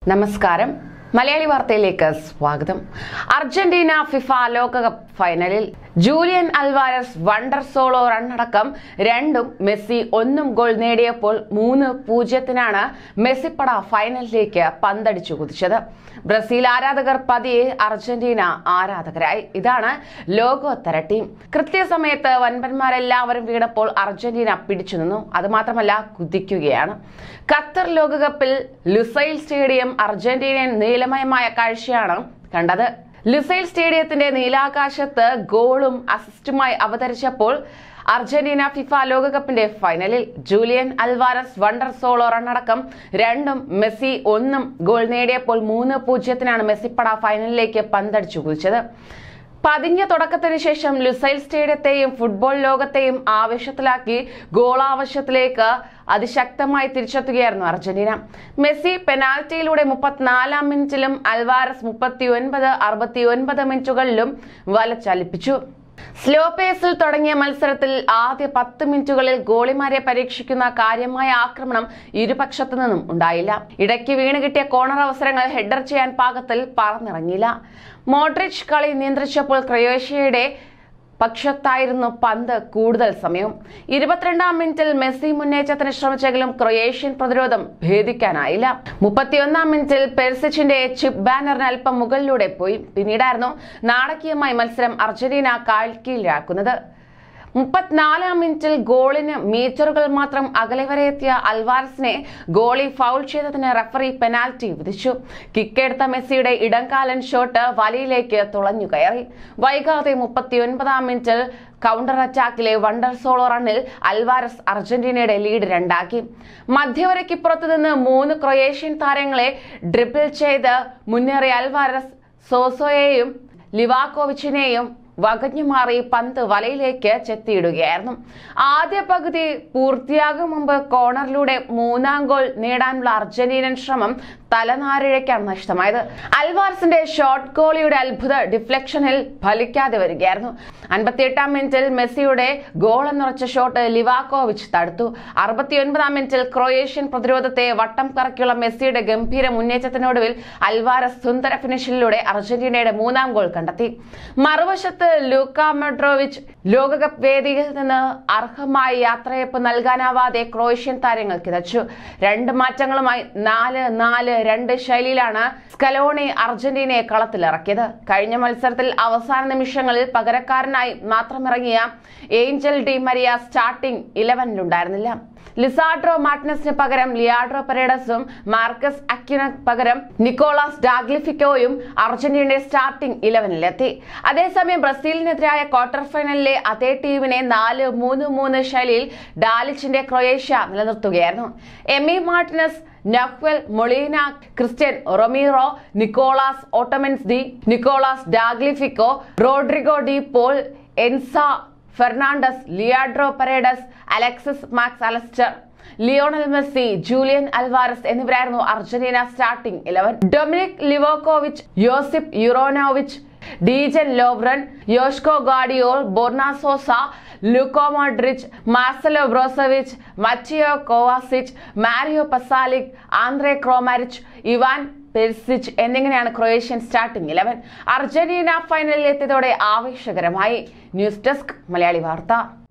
നമസ്കാരം മലയാളി വാർത്തയിലേക്ക് സ്വാഗതം അർജന്റീന ഫിഫ ലോകകപ്പ് ഫൈനലിൽ ജൂലിയൻ അൽവാരസ് വണ്ടർ സോളോ റണ്ണടക്കം രണ്ടും മെസ്സി ഒന്നും ഗോൾ നേടിയപ്പോൾ മൂന്ന് പൂജ്യത്തിനാണ് മെസ്സിപ്പട ഫൈനലിലേക്ക് പന്തടിച്ചു കുതിച്ചത് ബ്രസീൽ ആരാധകർ പതിയെ അർജന്റീന ആരാധകരായി ഇതാണ് ലോകോത്തര ടീം കൃത്യസമയത്ത് വൻപന്മാരെല്ലാവരും വീണപ്പോൾ അർജന്റീന പിടിച്ചു നിന്നു അതുമാത്രമല്ല കുതിക്കുകയാണ് ഖത്തർ ലോകകപ്പിൽ ലുസൈൽ സ്റ്റേഡിയം അർജന്റീനിയൻ നീലമയമായ കാഴ്ചയാണ് കണ്ടത് ലുസൈൽ സ്റ്റേഡിയത്തിന്റെ നീലാകാശത്ത് ഗോളും അസിസ്റ്റുമായി അവതരിച്ചപ്പോൾ അർജന്റീന ഫിഫ ലോകകപ്പിന്റെ ഫൈനലിൽ ജൂലിയൻ അൽവാരസ് വണ്ടർ സോളോ റണ്ണടക്കം രണ്ടും മെസ്സി ഒന്നും ഗോൾ നേടിയപ്പോൾ മൂന്ന് പൂജ്യത്തിനാണ് മെസ്സിപ്പട ഫൈനലിലേക്ക് പന്തടിച്ചു കുതിച്ചത് പതിഞ്ഞ തുടക്കത്തിന് ശേഷം ലുസൈൽ സ്റ്റേഡിയത്തെയും ഫുട്ബോൾ ലോകത്തെയും ആവേശത്തിലാക്കി ഗോളാവശ്യത്തിലേക്ക് അതിശക്തമായി തിരിച്ചെത്തുകയായിരുന്നു അർജന്റീന മെസ്സി പെനാൽറ്റിയിലൂടെ മുപ്പത്തിനാലാം മിനിറ്റിലും അൽവാരസ് മുപ്പത്തി ഒൻപത് അറുപത്തി ഒൻപത് മിനിറ്റുകളിലും വല ചലിപ്പിച്ചു സ്ലോ പേസിൽ തുടങ്ങിയ മത്സരത്തിൽ ആദ്യ പത്ത് മിനിറ്റുകളിൽ ഗോളിമാരെ പരീക്ഷിക്കുന്ന കാര്യമായ ആക്രമണം ഇരുപക്ഷത്തു നിന്നും ഉണ്ടായില്ല ഇടയ്ക്ക് വീണ് കിട്ടിയ കോർണർ അവസരങ്ങൾ ഹെഡർ ചെയ്യാൻ പാകത്തിൽ പറന്നിറങ്ങിയില്ല മോഡ്രിച്ച് കളി നിയന്ത്രിച്ചപ്പോൾ ക്രൊയേഷ്യയുടെ പക്ഷത്തായിരുന്നു പന്ത് കൂടുതൽ സമയം ഇരുപത്തിരണ്ടാം മിനിറ്റിൽ മെസ്സി മുന്നേറ്റത്തിന് ശ്രമിച്ചെങ്കിലും ക്രൊയേഷ്യൻ പ്രതിരോധം ഭേദിക്കാനായില്ല മുപ്പത്തിയൊന്നാം മിനിറ്റിൽ പെർസിച്ചിന്റെ ചിപ്പ് ബാനറിന് അല്പം മുകളിലൂടെ പോയി പിന്നീടായിരുന്നു നാടകീയമായി മത്സരം അർജന്റീന കാൽക്കീഴിലാക്കുന്നത് മുപ്പത്തിനാലാം മിനിറ്റിൽ ഗോളിന് മീറ്ററുകൾ മാത്രം അകലെ വരെ എത്തിയ അൽവാരസിനെ ഗോളി ഫൗൾ ചെയ്തതിന് റഫറി പെനാൽറ്റി വിധിച്ചു കിക്കെടുത്ത മെസ്സിയുടെ ഇടംകാലൻ ഷോട്ട് വലയിലേക്ക് തുളഞ്ഞു കയറി വൈകാതെ മുപ്പത്തിയൊൻപതാം മിനിറ്റിൽ കൗണ്ടർ അറ്റാക്കിലെ വണ്ടർ സോളോ റണ്ണിൽ അൽവാരസ് അർജന്റീനയുടെ ലീഡ് രണ്ടാക്കി മധ്യവരയ്ക്കിപ്പുറത്ത് നിന്ന് മൂന്ന് ക്രൊയേഷ്യൻ താരങ്ങളെ ഡ്രിബിൾ ചെയ്ത് മുന്നേറിയ അൽവാരസ് സോസോയെയും ലിവാക്കോവിച്ചിനെയും വകഞ്ഞു മാറി പന്ത് വലയിലേക്ക് ചെത്തിയിടുകയായിരുന്നു ആദ്യ പകുതി പൂർത്തിയാകും മുമ്പ് കോർണറിലൂടെ മൂന്നാം ഗോൾ നേടാനുള്ള അർജന്റീനൻ ശ്രമം തലനാരിഴയ്ക്കാണ് നഷ്ടമായത് അൽവാർസിന്റെ ഷോട്ട് ഗോളിയുടെ അത്ഭുത ഡിഫ്ലക്ഷനിൽ ഫലിക്കാതെ വരികയായിരുന്നു അൻപത്തിയെട്ടാം മിനിറ്റിൽ മെസ്സിയുടെ ഗോൾ എന്നുറച്ച ഷോട്ട് ലിവാക്കോവിച്ച് തടുത്തു അറുപത്തിയൊൻപതാം മിനിറ്റിൽ ക്രൊയേഷ്യൻ പ്രതിരോധത്തെ വട്ടം കറക്കിയുള്ള മെസ്സിയുടെ ഗംഭീര മുന്നേറ്റത്തിനൊടുവിൽ അൽവാരസ് സുന്ദര ഫിനിഷിലൂടെ അർജന്റീനയുടെ മൂന്നാം ഗോൾ കണ്ടെത്തി മറുവശത്ത് ലൂക്ക മെഡ്രോവിച്ച് ലോകകപ്പ് വേദിയിൽ നിന്ന് അർഹമായ യാത്രയപ്പ് നൽകാനാവാതെ ക്രൊയേഷ്യൻ താരങ്ങൾ കിതച്ചു രണ്ട് മാറ്റങ്ങളുമായി നാല് നാല് രണ്ട് ശൈലിയിലാണ് സ്കലോണി അർജന്റീനയെ കളത്തിലിറക്കിയത് കഴിഞ്ഞ മത്സരത്തിൽ അവസാന നിമിഷങ്ങളിൽ പകരക്കാരനായി മാത്രമിറങ്ങിയ ഏഞ്ചൽ ഡി മരിയ സ്റ്റാർട്ടിംഗ് ഇലവനിലുണ്ടായിരുന്നില്ല ലിസാഡ്രോ മാർട്ടിനസിന് പകരം ലിയാഡ്രോ പെരേഡസും മാർക്കസ് അക്യുന് പകരം നിക്കോളാസ് ഡാഗ്ലിഫിക്കോയും അർജന്റീനയുടെ സ്റ്റാർട്ടിംഗ് ഇലവനിലെത്തി അതേസമയം ബ്രസീലിനെതിരായ ക്വാർട്ടർ ഫൈനലിലെ അതേ ടീമിനെ നാല് മൂന്ന് മൂന്ന് ശൈലിയിൽ ഡാലിച്ചിന്റെ ക്രൊയേഷ്യ നിലനിർത്തുകയായിരുന്നു Emi Martinez Nahuel Molina Cristian Romero Nicolas ഓട്ടോമൻസ് ഡി Nicolas Tagliafico Rodrigo De Paul Enzo Fernandez Leandro Paredes Alexis Mac Allister Lionel Messi Julian Alvarez എന്നിവരായിരുന്നു Argentina starting eleven Dominik Livakovic Josip Juranovic Dejan Lovren Josko Gvardiol Borna Sosa Luka Modric Marcelo Brozovic Mateo Kovacic Mario Pasalic Andrej Kramaric Ivan Perisic എന്നിങ്ങനെയാണ് Croatian starting Eleven Argentina ഫൈനലിൽ എത്തിയതോടെ ആവേശകരമായി news desk Malayali വാർത്ത